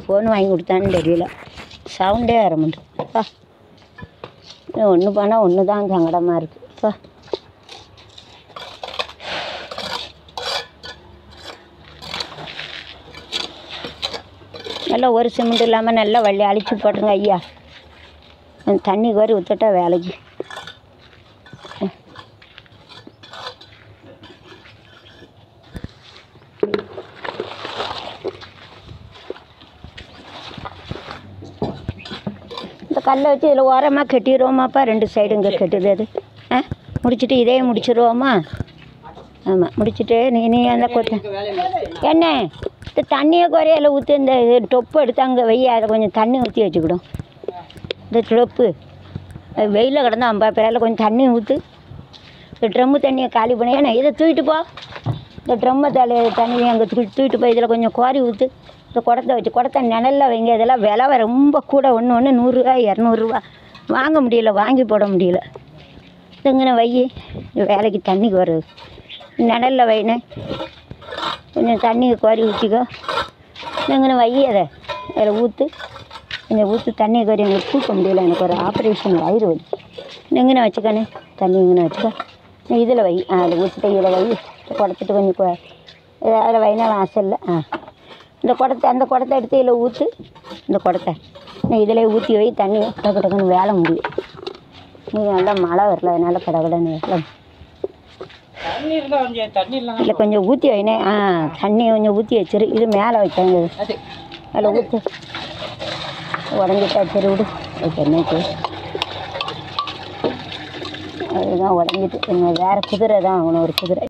phone வாங்கி கொடுத்தான்னு தெரியல சவுண்டே வர மாட்டேங்குதுப்பா ஒன்று பண்ணால் ஒன்று தான் சங்கடமாக இருக்குப்பா நல்லா ஒரு சிமெண்ட் இல்லாமல் நல்லா வள்ளி அழிச்சு போட்டுருங்க ஐயா அந்த தண்ணி கோரி ஊற்றுட்டா வேலைக்கு இந்த கல்லை வச்சு இதில் ஓரமாக கட்டிடுவோமாப்பா ரெண்டு சைடு இங்கே கட்டுது அது ஆ முடிச்சுட்டு இதே முடிச்சிருவோமா ஆமாம் முடிச்சுட்டு நீ நீ அந்த கொத்த என்ன இந்த தண்ணியை குறையில ஊற்றி இந்த இது டொப்பு எடுத்து அங்கே வை அதை கொஞ்சம் தண்ணி ஊற்றி வச்சுக்கிடும் இந்த டொப்பு அது வெயிலில் கிடந்தா ஐம்பது பேரில் கொஞ்சம் தண்ணி ஊற்று இந்த ட்ரம்மு தண்ணியை காலி பண்ணி ஏன்னா இதை தூக்கிட்டு போ இந்த ட்ரம்மை தலை தண்ணியை அங்கே தூக்கி தூக்கிட்டு போய் இதில் கொஞ்சம் கோரி ஊற்று இந்த குடத்தை வச்சு குடத்தை நிழல்ல வைங்க இதெல்லாம் விலை ரொம்ப கூட ஒன்று ஒன்று நூறுரூவா இரநூறுவா வாங்க முடியல வாங்கி போட முடியல இதுங்கன வை வேலைக்கு தண்ணிக்கு வருது நிழல்ல வைனே கொஞ்சம் தண்ணி கோரி ஊற்றிக்கோ இதுங்கன வை அதை அதில் ஊற்று கொஞ்சம் ஊற்று தண்ணி கோரி எனக்கு தூக்க முடியல எனக்கு ஒரு ஆப்ரேஷன் வயிறு வலி எங்கன வச்சுக்கணே தண்ணி எங்கன வச்சுக்கோ நீ இதில் வை ஆ அதில் ஊற்றிட்டு இதில் வை குடச்சிட்டு கொஞ்சம் கொ- இதை அதில் வைனா வாசல்ல ஆ இந்த குடத்தை அந்த குடத்தை எடுத்து இதில் ஊற்று இந்த குடத்தை நீ இதில் ஊற்றி வை தண்ணி டக்கு டக்குன்னு வேலை முடியும் நீ நல்லா மழை வரல அதனால கடகடன்னு வேலை தண்ணி இருந்தா கொஞ்சம் தண்ணி இல்லைன்னா இல்லை கொஞ்சம் ஊற்றி வைனே ஆ தண்ணி கொஞ்சம் ஊற்றி வச்சிரு இது மேலே வைக்காங்க அது அதில் ஊற்று உடஞ்சிட்டா சரி விடு அதுக்கு என்னச்சு அதுதான் உடஞ்சிட்டு வேறு குதிரை தான் வாங்கணும் ஒரு குதிரை